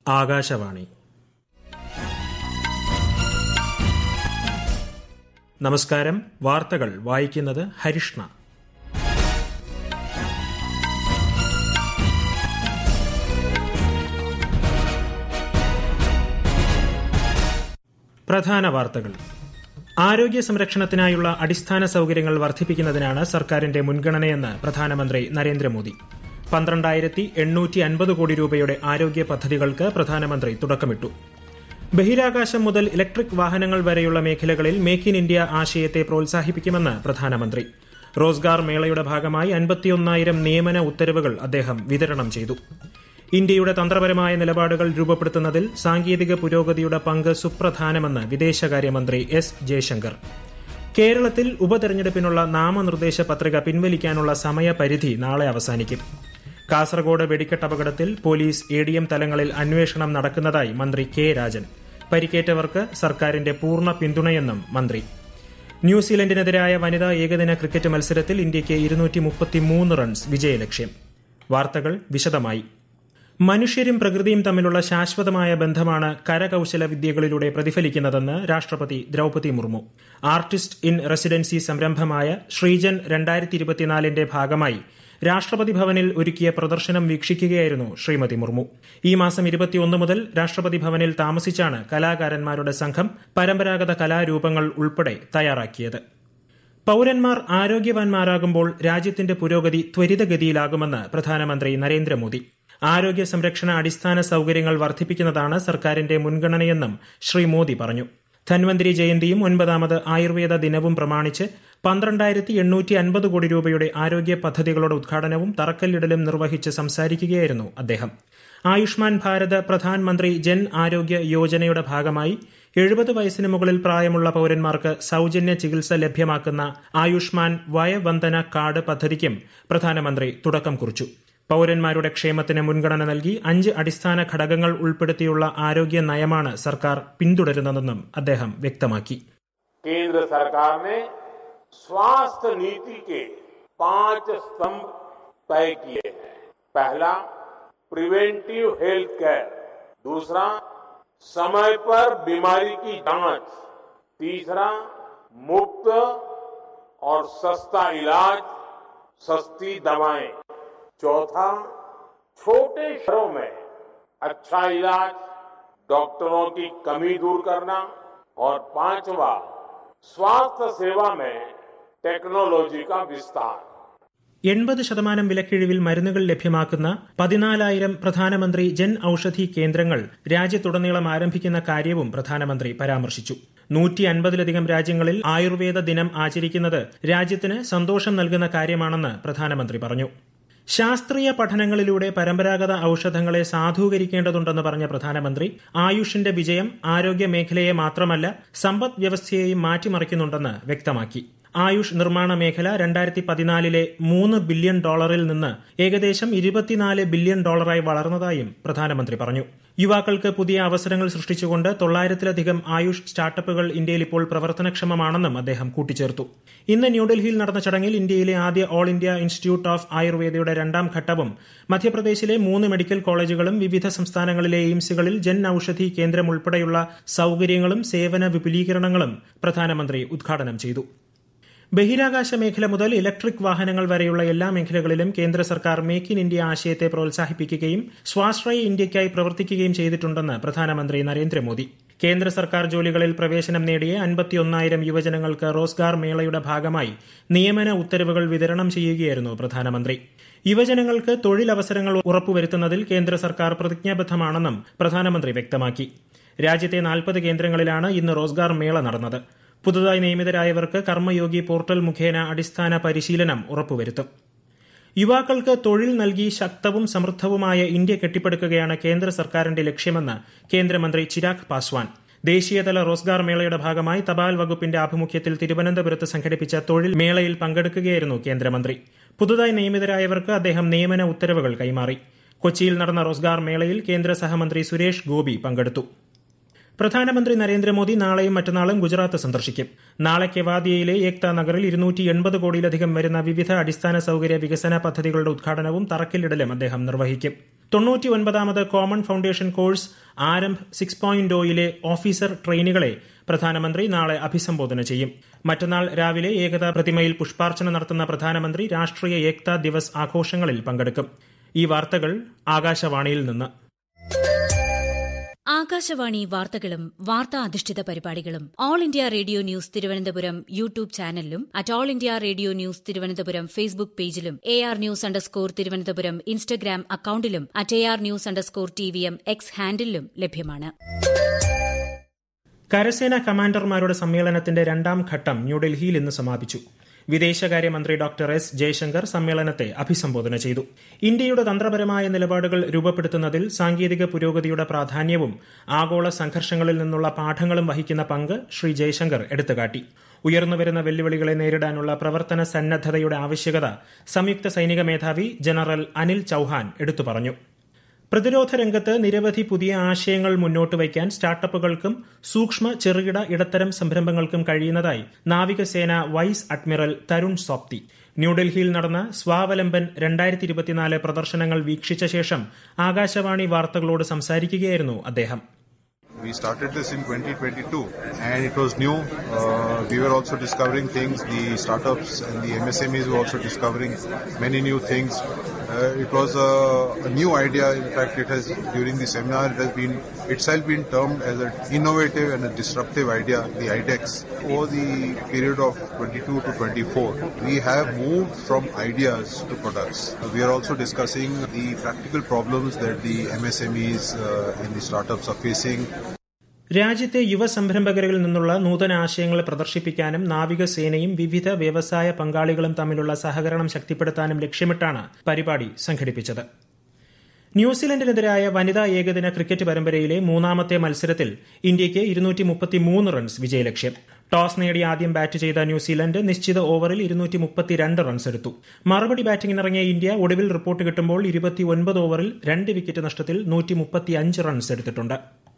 ആകാശവാണി നമസ്കാരം വാർത്തകൾ വായിക്കുന്നത് ഹരിഷ്ണ പ്രധാന വാർത്തകൾ ആരോഗ്യ സംരക്ഷണത്തിനായുള്ള അടിസ്ഥാന സൌകര്യങ്ങൾ വർദ്ധിപ്പിക്കുന്നതിനാണ് സർക്കാരിന്റെ മുൻഗണനയെന്ന് പ്രധാനമന്ത്രി നരേന്ദ്രമോദി പന്ത്രണ്ടായിരത്തി എണ്ണൂറ്റി അൻപത് കോടി രൂപയുടെ ആരോഗ്യ പദ്ധതികൾക്ക് പ്രധാനമന്ത്രി തുടക്കമിട്ടു ബഹിരാകാശം മുതൽ ഇലക്ട്രിക് വാഹനങ്ങൾ വരെയുള്ള മേഖലകളിൽ മേക്ക് ഇൻ ഇന്ത്യ ആശയത്തെ പ്രോത്സാഹിപ്പിക്കുമെന്ന് പ്രധാനമന്ത്രി റോസ്ഗാർ മേളയുടെ ഭാഗമായി അൻപത്തിയൊന്നായിരം നിയമന ഉത്തരവുകൾ അദ്ദേഹം വിതരണം ചെയ്തു ഇന്ത്യയുടെ തന്ത്രപരമായ നിലപാടുകൾ രൂപപ്പെടുത്തുന്നതിൽ സാങ്കേതിക പുരോഗതിയുടെ പങ്ക് സുപ്രധാനമെന്ന് വിദേശകാര്യമന്ത്രി എസ് ജയശങ്കർ കേരളത്തിൽ ഉപതെരഞ്ഞെടുപ്പിനുള്ള നാമനിർദ്ദേശ പത്രിക പിൻവലിക്കാനുള്ള സമയപരിധി നാളെ അവസാനിക്കും കാസർഗോഡ് വെടിക്കെട്ട് അപകടത്തിൽ പോലീസ് എ ഡി എം തലങ്ങളിൽ അന്വേഷണം നടക്കുന്നതായി മന്ത്രി കെ രാജൻ പരിക്കേറ്റവർക്ക് സർക്കാരിന്റെ പൂർണ്ണ പിന്തുണയെന്നും മന്ത്രി ന്യൂസിലൻഡിനെതിരായ വനിതാ ഏകദിന ക്രിക്കറ്റ് മത്സരത്തിൽ ഇന്ത്യയ്ക്ക് ഇരുന്നൂറ്റി മുപ്പത്തിമൂന്ന് റൺസ് വിജയലക്ഷ്യം വാർത്തകൾ വിശദമായി മനുഷ്യരും പ്രകൃതിയും തമ്മിലുള്ള ശാശ്വതമായ ബന്ധമാണ് കരകൌശല വിദ്യകളിലൂടെ പ്രതിഫലിക്കുന്നതെന്ന് രാഷ്ട്രപതി Droupadi Murmu artist in residency സംരംഭമായ ശ്രീജൻ രണ്ടായിരത്തി ഇരുപത്തിനാലിന്റെ ഭാഗമായി രാഷ്ട്രപതി ഭവനിൽ ഒരുക്കിയ പ്രദർശനം വീക്ഷിക്കുകയായിരുന്നു ശ്രീമതി മുർമു ഈ മാസം ഇരുപത്തിയൊന്ന് മുതൽ രാഷ്ട്രപതി ഭവനിൽ താമസിച്ചാണ് കലാകാരന്മാരുടെ സംഘം പരമ്പരാഗത കലാരൂപങ്ങൾ ഉൾപ്പെടെ തയ്യാറാക്കിയത് പൌരന്മാർ ആരോഗ്യവാന്മാരാകുമ്പോൾ രാജ്യത്തിന്റെ പുരോഗതി ത്വരിതഗതിയിലാകുമെന്ന് പ്രധാനമന്ത്രി നരേന്ദ്രമോദി ആരോഗ്യ സംരക്ഷണ അടിസ്ഥാന സൌകര്യങ്ങൾ വർദ്ധിപ്പിക്കുന്നതാണ് സർക്കാരിന്റെ മുൻഗണനയെന്നും ശ്രീ മോദി പറഞ്ഞു ധൻവന്തിരി ജയന്തിയും ഒൻപതാമത് ആയുർവേദ ദിനവും പ്രമാണിച്ച് പന്ത്രണ്ടായിരത്തി എണ്ണൂറ്റി അൻപത് കോടി രൂപയുടെ ആരോഗ്യ പദ്ധതികളുടെ ഉദ്ഘാടനവും തറക്കല്ലിടലും നിർവഹിച്ച് സംസാരിക്കുകയായിരുന്നു അദ്ദേഹം ആയുഷ്മാൻ ഭാരത് പ്രധാനമന്ത്രി ജൻ ആരോഗ്യ യോജനയുടെ ഭാഗമായി എഴുപത് വയസ്സിന് മുകളിൽ പ്രായമുള്ള പൌരന്മാർക്ക് സൌജന്യ ചികിത്സ ലഭ്യമാക്കുന്ന ആയുഷ്മാൻ വയവന്ദന കാർഡ് പദ്ധതിക്കും പ്രധാനമന്ത്രി തുടക്കം കുറിച്ചു പൌരന്മാരുടെ ക്ഷേമത്തിന് മുൻഗണന നൽകി അഞ്ച് അടിസ്ഥാന ഘടകങ്ങൾ ഉൾപ്പെടുത്തിയുള്ള ആരോഗ്യ നയമാണ് സർക്കാർ പിന്തുടരുന്നതെന്നും അദ്ദേഹം വ്യക്തമാക്കി केंद्र सरकार ने स्वास्थ्य नीति के पांच स्तंभ तय किए हैं पहला प्रिवेंटिव हेल्थ केयर दूसरा समय पर बीमारी की जांच तीसरा मुफ्त और सस्ता इलाज सस्ती दवाएं चौथा छोटे शहरों में अच्छा इलाज डॉक्टरों की कमी दूर करना और पांचवा स्वास्थ्य सेवा में टेक्नोलॉजी का विस्तार എൺപത് ശതമാനം വിലക്കിഴിവിൽ മരുന്നുകൾ ലഭ്യമാക്കുന്ന പതിനാലായിരം പ്രധാനമന്ത്രി ജൻ ഔഷധി കേന്ദ്രങ്ങൾ രാജ്യത്തുടനീളം ആരംഭിക്കുന്ന കാര്യവും പ്രധാനമന്ത്രി പരാമർശിച്ചു നൂറ്റി അൻപതിലധികം രാജ്യങ്ങളിൽ ആയുർവേദ ദിനം ആചരിക്കുന്നത് രാജ്യത്തിന് സന്തോഷം നൽകുന്ന കാര്യമാണെന്ന് പ്രധാനമന്ത്രി പറഞ്ഞു ശാസ്ത്രീയ പഠനങ്ങളിലൂടെ പരമ്പരാഗത ഔഷധങ്ങളെ സാധൂകരിക്കേണ്ടതുണ്ടെന്ന് പറഞ്ഞ പ്രധാനമന്ത്രി ആയുഷിന്റെ വിജയം ആരോഗ്യ മേഖലയെ മാത്രമല്ല സമ്പദ് വ്യവസ്ഥയെയും മാറ്റിമറിക്കുന്നുണ്ടെന്ന് വ്യക്തമാക്കി ആയുഷ് നിർമ്മാണ മേഖല രണ്ടായിരത്തി പതിനാലിലെ മൂന്ന് ബില്യൺ ഡോളറിൽ നിന്ന് ഏകദേശം ഇരുപത്തിനാല് ബില്യൺ ഡോളറായി വളർന്നതായും പ്രധാനമന്ത്രി പറഞ്ഞു യുവാക്കൾക്ക് പുതിയ അവസരങ്ങൾ സൃഷ്ടിച്ചുകൊണ്ട് തൊള്ളായിരത്തിലധികം ആയുഷ് സ്റ്റാർട്ടപ്പുകൾ ഇന്ത്യയിൽ ഇപ്പോൾ പ്രവർത്തനക്ഷമമാണെന്നും അദ്ദേഹം കൂട്ടിച്ചേർത്തു ഇന്ന് ന്യൂഡൽഹിയിൽ നടന്ന ചടങ്ങിൽ ഇന്ത്യയിലെ ആദ്യ ഓൾ ഇന്ത്യ ഇൻസ്റ്റിറ്റ്യൂട്ട് ഓഫ് ആയുർവേദയുടെ രണ്ടാം ഘട്ടവും മധ്യപ്രദേശിലെ മൂന്ന് മെഡിക്കൽ കോളേജുകളും വിവിധ സംസ്ഥാനങ്ങളിലെ എയിംസുകളിൽ ജൻ ഔഷധി കേന്ദ്രം ഉൾപ്പെടെയുള്ള സൌകര്യങ്ങളും സേവന വിപുലീകരണങ്ങളും പ്രധാനമന്ത്രി ഉദ്ഘാടനം ചെയ്തു ബഹിരാകാശ മേഖല മുതൽ ഇലക്ട്രിക് വാഹനങ്ങൾ വരെയുള്ള എല്ലാ മേഖലകളിലും കേന്ദ്ര സർക്കാർ മേക്ക് ഇൻ ഇന്ത്യ ആശയത്തെ പ്രോത്സാഹിപ്പിക്കുകയും സ്വാശ്രയ ഇന്ത്യയ്ക്കായി പ്രവർത്തിക്കുകയും ചെയ്തിട്ടുണ്ടെന്ന് പ്രധാനമന്ത്രി നരേന്ദ്രമോദി കേന്ദ്ര സർക്കാർ ജോലികളിൽ പ്രവേശനം നേടിയ അൻപത്തിയൊന്നായിരം യുവജനങ്ങൾക്ക് റോസ്ഗാർ മേളയുടെ ഭാഗമായി നിയമന ഉത്തരവുകൾ വിതരണം ചെയ്യുകയായിരുന്നു പ്രധാനമന്ത്രി യുവജനങ്ങൾക്ക് തൊഴിലവസരങ്ങൾ ഉറപ്പുവരുത്തുന്നതിൽ കേന്ദ്ര സർക്കാർ പ്രതിജ്ഞാബദ്ധമാണെന്നും പ്രധാനമന്ത്രി വ്യക്തമാക്കി രാജ്യത്തെ നാൽപ്പത് കേന്ദ്രങ്ങളിലാണ് ഇന്ന് റോസ്ഗാർ മേള നടന്നത് പുതുതായി നിയമിതരായവർക്ക് കർമ്മയോഗി പോർട്ടൽ മുഖേന അടിസ്ഥാന പരിശീലനം ഉറപ്പുവരുത്തും യുവാക്കൾക്ക് തൊഴിൽ നൽകി ശക്തവും സമൃദ്ധവുമായ ഇന്ത്യ കെട്ടിപ്പടുക്കുകയാണ് കേന്ദ്ര സർക്കാരിന്റെ ലക്ഷ്യമെന്ന് കേന്ദ്രമന്ത്രി ചിരാഗ് പാസ്വാൻ ദേശീയതല റോസ്ഗാർ മേളയുടെ ഭാഗമായി തപാൽ വകുപ്പിന്റെ ആഭിമുഖ്യത്തിൽ തിരുവനന്തപുരത്ത് സംഘടിപ്പിച്ച തൊഴിൽ മേളയിൽ പങ്കെടുക്കുകയായിരുന്നു കേന്ദ്രമന്ത്രി പുതുതായി നിയമിതരായവർക്ക് അദ്ദേഹം നിയമന ഉത്തരവുകൾ കൈമാറി കൊച്ചിയിൽ നടന്ന റോസ്ഗാർ മേളയിൽ കേന്ദ്ര സഹമന്ത്രി സുരേഷ് ഗോപി പങ്കെടുത്തു പ്രധാനമന്ത്രി നരേന്ദ്രമോദി നാളെയും മറ്റന്നാളും ഗുജറാത്ത് സന്ദർശിക്കും നാളെ കെവാദിയയിലെ ഏക്ത നഗറിൽ ഇരുന്നൂറ്റി എൺപത് കോടിയിലധികം വരുന്ന വിവിധ അടിസ്ഥാന സൌകര്യ വികസന പദ്ധതികളുടെ ഉദ്ഘാടനവും തറക്കല്ലിടലും അദ്ദേഹം നിർവഹിക്കും തൊണ്ണൂറ്റി ഒൻപതാമത് common foundation course Aarambh six point ഒയിലെ ഓഫീസർ ട്രെയിനികളെ പ്രധാനമന്ത്രി നാളെ അഭിസംബോധന ചെയ്യും മറ്റന്നാൾ രാവിലെ ഏകതാ പ്രതിമയിൽ പുഷ്പാർച്ചന നടത്തുന്ന പ്രധാനമന്ത്രി രാഷ്ട്രീയ ഏക്താ ദിവസ് ആഘോഷങ്ങളിൽ പങ്കെടുക്കും ഈ വാർത്തകൾ ആകാശവാണിയിൽ നിന്ന് ആകാശവാണി വാർത്തകളും വാർത്താ അധിഷ്ഠിത പരിപാടികളും all India radio news Thiruvananthapuram YouTube ചാനലിലും at all India radio news Thiruvananthapuram Facebook പേജിലും A R news underscore Thiruvananthapuram Instagram അക്കൌണ്ടിലും at A R news underscore T V M X ഹാൻഡിലും ലഭ്യമാണ് കരസേനാ കമാൻഡർമാരുടെ സമ്മേളനത്തിന്റെ രണ്ടാം ഘട്ടം ന്യൂഡൽഹിയിൽ ഇന്ന് സമാപിച്ചു വിദേശകാര്യമന്ത്രി ഡോക്ടർ എസ് ജയശങ്കർ സമ്മേളനത്തെ അഭിസംബോധന ചെയ്തു ഇന്ത്യയുടെ തന്ത്രപരമായ നിലപാടുകൾ രൂപപ്പെടുത്തുന്നതിൽ സാങ്കേതിക പുരോഗതിയുടെ പ്രാധാന്യവും ആഗോള സംഘർഷങ്ങളിൽ നിന്നുള്ള പാഠങ്ങളും വഹിക്കുന്ന പങ്ക് ശ്രീ ജയശങ്കർ എടുത്തുകാട്ടി ഉയർന്നുവരുന്ന വെല്ലുവിളികളെ നേരിടാനുള്ള പ്രവർത്തന സന്നദ്ധതയുടെ ആവശ്യകത സംയുക്ത സൈനിക മേധാവി ജനറൽ അനിൽ ചൌഹാൻ എടുത്തു പറഞ്ഞു പ്രതിരോധ രംഗത്ത് നിരവധി പുതിയ ആശയങ്ങൾ മുന്നോട്ട് വയ്ക്കാൻ സ്റ്റാർട്ടപ്പുകൾക്കും സൂക്ഷ്മ ചെറുകിട ഇടത്തരം സംരംഭങ്ങൾക്കും കഴിയുന്നതായി നാവികസേന വൈസ് അഡ്മിറൽ തരുൺ സോപ്തി ന്യൂഡൽഹിയിൽ നടന്ന സ്വാവലംബൻ രണ്ടായിരത്തി ഇരുപത്തിനാല് പ്രദർശനങ്ങൾ വീക്ഷിച്ച ശേഷം ആകാശവാണി വാർത്തകളോട് സംസാരിക്കുകയായിരുന്നു അദ്ദേഹം We started this in 2022 and it was new. Uh, we were also discovering things. The startups and the MSMEs were also discovering many new things. Uh, it was a, a new idea. In fact, it has during the seminar it has been itself been termed as an innovative and a disruptive idea, the IDEX. Over the period of 22 to 24, we have moved from ideas to products. We are also discussing the practical problems that the MSMEs uh, and the startups are facing. രാജ്യത്തെ യുവ സംരംഭകരിൽ നിന്നുള്ള നൂതന ആശയങ്ങൾ പ്രദർശിപ്പിക്കാനും നാവികസേനയും വിവിധ വ്യവസായ പങ്കാളികളും തമ്മിലുള്ള സഹകരണം ശക്തിപ്പെടുത്താനും ലക്ഷ്യമിട്ടാണ് പരിപാടി സംഘടിപ്പിച്ചത് ന്യൂസിലൻഡിനെതിരായ വനിതാ ഏകദിന ക്രിക്കറ്റ് പരമ്പരയിലെ മൂന്നാമത്തെ മത്സരത്തിൽ ഇന്ത്യയ്ക്ക് ഇരുന്നൂറ്റി മുപ്പത്തിമൂന്ന് റൺസ് വിജയലക്ഷ്യം ടോസ് നേടി ആദ്യം ബാറ്റ് ചെയ്ത ന്യൂസിലൻഡ് നിശ്ചിത ഓവറിൽ ഇരുന്നൂറ്റി മുപ്പത്തിരണ്ട് റൺസ് എടുത്തു മറുപടി ബാറ്റിംഗിനിറങ്ങിയ ഇന്ത്യ ഒടുവിൽ റിപ്പോർട്ട് കിട്ടുമ്പോൾ ഇരുപത്തിയൊൻപത് ഓവറിൽ രണ്ട് വിക്കറ്റ് നഷ്ടത്തിൽ നൂറ്റി മുപ്പത്തിയഞ്ച് റൺസ് എടുത്തിട്ടുണ്ട്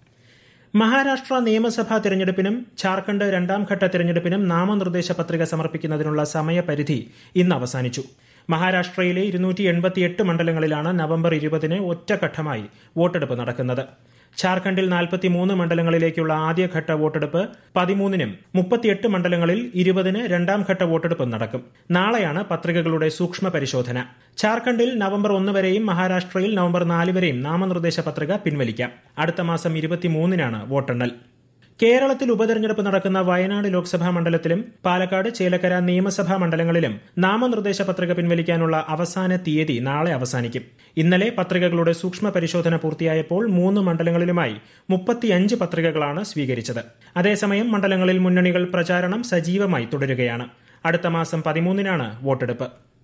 മഹാരാഷ്ട്ര നിയമസഭാ തെരഞ്ഞെടുപ്പിനും ഝാർഖണ്ഡ് രണ്ടാംഘട്ട തെരഞ്ഞെടുപ്പിനും നാമനിർദ്ദേശ പത്രിക സമർപ്പിക്കുന്നതിനുള്ള സമയപരിധി ഇന്ന് അവസാനിച്ചു മഹാരാഷ്ട്രയിലെ ഇരുന്നൂറ്റി എൺപത്തിയെട്ട് മണ്ഡലങ്ങളിലാണ് നവംബർ ഇരുപതിന് ഒറ്റഘട്ടമായി വോട്ടെടുപ്പ് നടക്കുന്നത് ഝാർഖണ്ഡിൽ നാൽപ്പത്തിമൂന്ന് മണ്ഡലങ്ങളിലേക്കുള്ള ആദ്യഘട്ട വോട്ടെടുപ്പ് പതിമൂന്നിനും മുപ്പത്തിയെട്ട് മണ്ഡലങ്ങളിൽ ഇരുപതിന് രണ്ടാംഘട്ട വോട്ടെടുപ്പ് നടക്കും നാളെയാണ് പത്രികകളുടെ സൂക്ഷ്മ പരിശോധന ഝാർഖണ്ഡിൽ നവംബർ ഒന്ന് വരെയും മഹാരാഷ്ട്രയിൽ നവംബർ നാല് വരെയും നാമനിർദ്ദേശ പത്രിക പിൻവലിക്കാം അടുത്ത മാസം ഇരുപത്തിമൂന്നിനാണ് വോട്ടെണ്ണൽ കേരളത്തിൽ ഉപതെരഞ്ഞെടുപ്പ് നടക്കുന്ന വയനാട് ലോക്സഭാ മണ്ഡലത്തിലും പാലക്കാട് ചേലക്കര നിയമസഭാ മണ്ഡലങ്ങളിലും നാമനിർദ്ദേശ പത്രിക പിൻവലിക്കാനുള്ള അവസാന തീയതി നാളെ അവസാനിക്കും ഇന്നലെ പത്രികകളുടെ സൂക്ഷ്മ പരിശോധന പൂർത്തിയായപ്പോൾ മൂന്ന് മണ്ഡലങ്ങളിലുമായി മുപ്പത്തിയഞ്ച് പത്രികകളാണ് സ്വീകരിച്ചത് അതേസമയം മണ്ഡലങ്ങളിൽ മുന്നണികൾ പ്രചാരണം സജീവമായി തുടരുകയാണ് അടുത്ത മാസം പതിമൂന്നിനാണ് വോട്ടെടുപ്പ്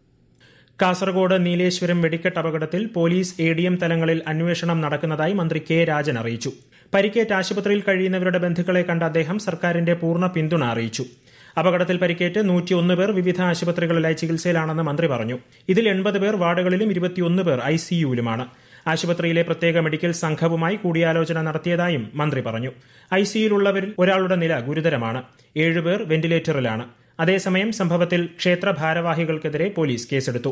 കാസർഗോഡ് നീലേശ്വരം വെടിക്കെട്ട് അപകടത്തിൽ പോലീസ് എ ഡി എം തലങ്ങളിൽ അന്വേഷണം നടക്കുന്നതായി മന്ത്രി കെ രാജൻ അറിയിച്ചു പരിക്കേറ്റ് ആശുപത്രിയിൽ കഴിയുന്നവരുടെ ബന്ധുക്കളെ കണ്ട അദ്ദേഹം സർക്കാരിന്റെ പൂർണ്ണ പിന്തുണ അറിയിച്ചു അപകടത്തിൽ പരിക്കേറ്റ് നൂറ്റിയൊന്ന് പേർ വിവിധ ആശുപത്രികളിലായി ചികിത്സയിലാണെന്ന് മന്ത്രി പറഞ്ഞു ഇതിൽ എൺപത് പേർ വാർഡുകളിലും ഇരുപത്തിയൊന്ന് പേർ ഐസിയുവിലുമാണ് ആശുപത്രിയിലെ പ്രത്യേക മെഡിക്കൽ സംഘവുമായി കൂടിയാലോചന നടത്തിയതായും മന്ത്രി പറഞ്ഞു ഐസിയുലുള്ളവരിൽ ഒരാളുടെ നില ഗുരുതരമാണ് ഏഴുപേർ വെന്റിലേറ്ററിലാണ് അതേസമയം സംഭവത്തിൽ ക്ഷേത്ര ഭാരവാഹികൾക്കെതിരെ പോലീസ് കേസെടുത്തു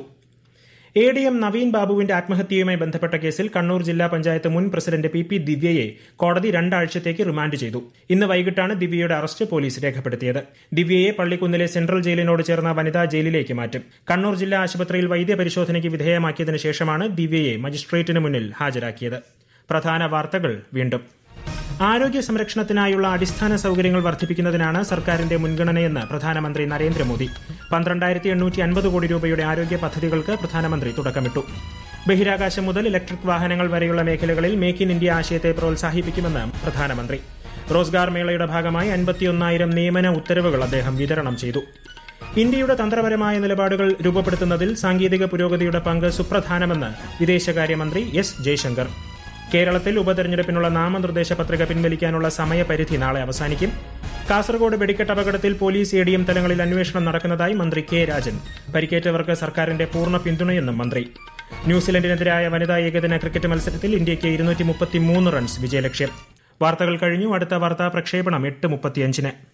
എ ഡി എം നവീൻ ബാബുവിന്റെ ആത്മഹത്യയുമായി ബന്ധപ്പെട്ട കേസിൽ കണ്ണൂർ ജില്ലാ പഞ്ചായത്ത് മുൻ പ്രസിഡന്റ് പി പി ദിവ്യയെ കോടതി രണ്ടാഴ്ചത്തേക്ക് റിമാൻഡ് ചെയ്തു ഇന്ന് വൈകിട്ടാണ് ദിവ്യയുടെ അറസ്റ്റ് പോലീസ് രേഖപ്പെടുത്തിയത് ദിവ്യയെ പള്ളിക്കുന്നിലെ സെൻട്രൽ ജയിലിനോട് ചേർന്ന വനിതാ ജയിലിലേക്ക് മാറ്റും കണ്ണൂർ ജില്ലാ ആശുപത്രിയിൽ വൈദ്യപരിശോധനയ്ക്ക് വിധേയമാക്കിയതിനു ശേഷമാണ് ദിവ്യയെ മജിസ്ട്രേറ്റിന് മുന്നിൽ ഹാജരാക്കിയത് പ്രധാന വാർത്തകൾ വീണ്ടും ആരോഗ്യ സംരക്ഷണത്തിനായുള്ള അടിസ്ഥാന സൌകര്യങ്ങൾ വർദ്ധിപ്പിക്കുന്നതിനാണ് സർക്കാരിന്റെ മുൻഗണനയെന്ന് പ്രധാനമന്ത്രി നരേന്ദ്രമോദി പന്ത്രണ്ടായിരത്തി എണ്ണൂറ്റി അൻപത് കോടി രൂപയുടെ ആരോഗ്യ പദ്ധതികൾക്ക് പ്രധാനമന്ത്രി തുടക്കമിട്ടു ബഹിരാകാശം മുതൽ ഇലക്ട്രിക് വാഹനങ്ങൾ വരെയുള്ള മേഖലകളിൽ മേക്ക് ഇൻ ഇന്ത്യ ആശയത്തെ പ്രോത്സാഹിപ്പിക്കുമെന്ന് പ്രധാനമന്ത്രി റോസ്ഗാർ മേളയുടെ ഭാഗമായി അൻപത്തിയൊന്നായിരം നിയമന ഉത്തരവുകൾ അദ്ദേഹം വിതരണം ചെയ്തു ഇന്ത്യയുടെ തന്ത്രപരമായ നിലപാടുകൾ രൂപപ്പെടുത്തുന്നതിൽ സാങ്കേതിക പുരോഗതിയുടെ പങ്ക് സുപ്രധാനമെന്ന് വിദേശകാര്യമന്ത്രി എസ് ജയശങ്കർ കേരളത്തിൽ ഉപതെരഞ്ഞെടുപ്പിനുള്ള നാമനിർദ്ദേശ പത്രിക പിൻവലിക്കാനുള്ള സമയപരിധി നാളെ അവസാനിക്കും കാസർഗോഡ് വെടിക്കെട്ട് അപകടത്തിൽ പോലീസ് എ ഡി എം തലങ്ങളിൽ അന്വേഷണം നടക്കുന്നതായി മന്ത്രി കെ രാജൻ പരിക്കേറ്റവർക്ക് സർക്കാരിന്റെ പൂർണ്ണ പിന്തുണയെന്നും മന്ത്രി ന്യൂസിലൻഡിനെതിരായ വനിതാ ഏകദിന ക്രിക്കറ്റ് മത്സരത്തിൽ ഇന്ത്യയ്ക്ക് ഇരുന്നൂറ്റി റൺസ് വിജയലക്ഷ്യം വാർത്തകൾ കഴിഞ്ഞു അടുത്ത വാർത്താ പ്രക്ഷേപണം എട്ട് മുപ്പത്തിയഞ്ചിന്